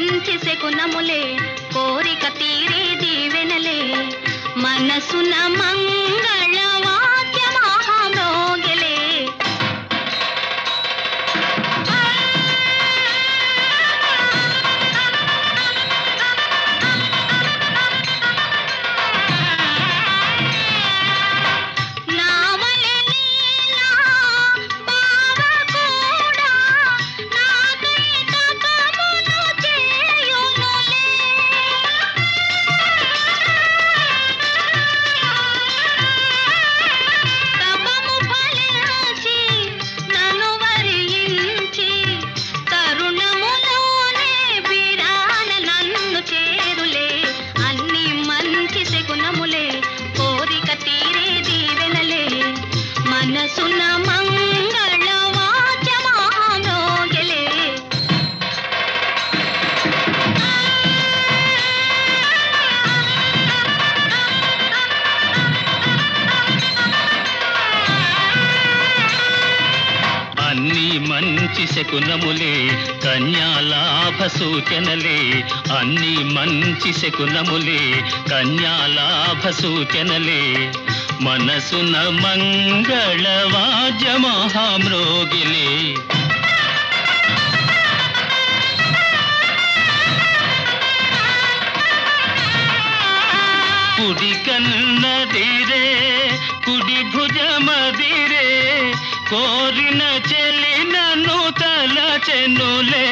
మంచి శకునములే కోరిక తీరే దీవెనలే మనసున మంగళ వాద్య మహామోగలే నావలె నీలా బావ కూడా నాకై తపమును చేయునులే తపము ఫలించి నన్ను వరించి తరుణములోనే బిడాన నన్ను చేరులే అన్ని మంచి శకునములే కోరిక తీరే దీవెనలే మనసున మంగళ వాద్య మహామోగలే అన్ని మంచి శకునములే కన్యాలాభ సూచనలే అన్ని మంచి శకునములే కన్యాలాభ సూచనలే మనసున మంగళ వాద్య మహామ్రోగిలే కుడి కన్నదిరే కుడి భుజమదిరే కోరిన చెలి నన్ను తలచెనులే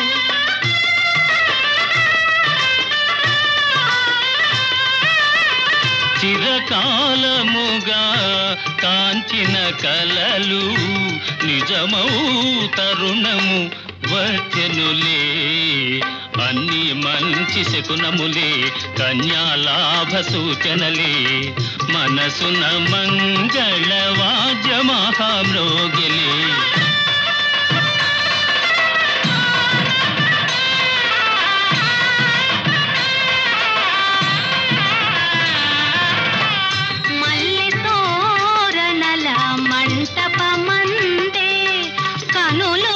చిరకాలముగా కాంచిన కలలు నిజమౌ తరుణము వచ్చెనులే అన్ని మంచి శకునములే కన్యాలాభ సూచనలే మనసున మంగళ వాద్య మహామ్రోగిలే మల్లె తోరణల మంటపమందే కనులు